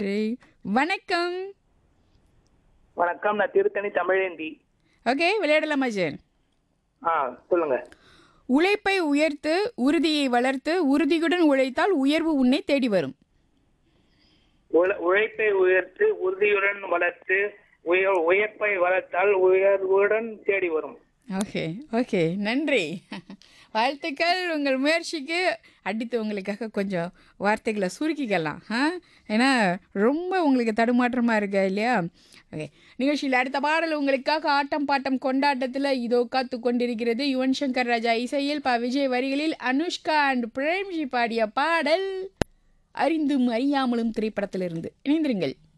நன்றி வணக்கம் வணக்கம் நான் திருத்தணி தமிழேந்தி ஓகே விளையாடலாமா சார் ஆ சொல்லுங்க உழைப்பை உயர்த்து உறுதியை வளர்த்து உறுதியுடன் உழைத்தால் உயர்வு உன்னை தேடி வரும் உழ- உழைப்பை உயர்த்து உறுதியுடன் வளர்த்து உயர் உயர்ப்பை வளர்த்தால் உயர்வுடன் தேடி வரும் ஓகே ஓகே நன்றி வாழ்த்துக்கள் உங்கள் முயற்சிக்கு அடித்து உங்களுக்காக கொஞ்சம் வார்த்தைகளை சுருக்கிக்கலாம் ஆ ஏன்னா ரொம்ப உங்களுக்கு தடுமாற்றமாக இருக்கா இல்லையா ஓகே நிகழ்ச்சியில் அடுத்த பாடல் உங்களுக்காக ஆட்டம் பாட்டம் கொண்டாட்டத்தில் இதோ காத்து கொண்டிருக்கிறது யுவன் சங்கர் ராஜா இசையில் ப விஜய் வரிகளில் அனுஷ்கா அண்ட் பிரேம்ஜி பாடிய பாடல் அறிந்தும் அறியாமலும் திரைப்படத்திலிருந்து இணைந்திருங்கள்